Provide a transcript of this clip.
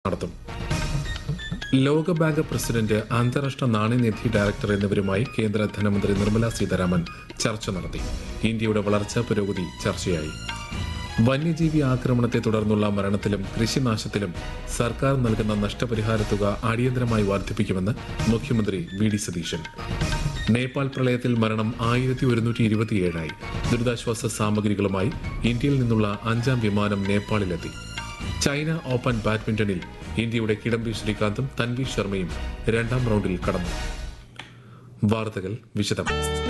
നടത്തും ലോകബാങ്ക് പ്രസിഡന്റ് അന്താരാഷ്ട്ര നാണയനിധി ഡയറക്ടർ എന്നിവരുമായി കേന്ദ്ര ധനമന്ത്രി നിർമ്മല സീതാരാമൻ ചർച്ച നടത്തി ഇന്ത്യയുടെ വളർച്ചാ പുരോഗതി ചർച്ചയായി വന്യജീവി ആക്രമണത്തെ തുടർന്നുള്ള മരണത്തിലും കൃഷിനാശത്തിലും സർക്കാർ നൽകുന്ന നഷ്ടപരിഹാര തുക അടിയന്തരമായി വർദ്ധിപ്പിക്കുമെന്ന് മുഖ്യമന്ത്രി വി ഡി സതീശൻ നേപ്പാൾ പ്രളയത്തിൽ മരണം ആയിരത്തി ഒരുന്നൂറ്റി ഇരുപത്തിയേഴായി ദുരിതാശ്വാസ സാമഗ്രികളുമായി ഇന്ത്യയിൽ നിന്നുള്ള അഞ്ചാം വിമാനം നേപ്പാളിലെത്തി ചൈന ഓപ്പൺ ബാഡ്മിന്റണിൽ ഇന്ത്യയുടെ കിഡംബി ശ്രീകാന്തും തൻവി ശർമ്മയും രണ്ടാം റൗണ്ടിൽ കടന്നു വാർത്തകൾ വിശദം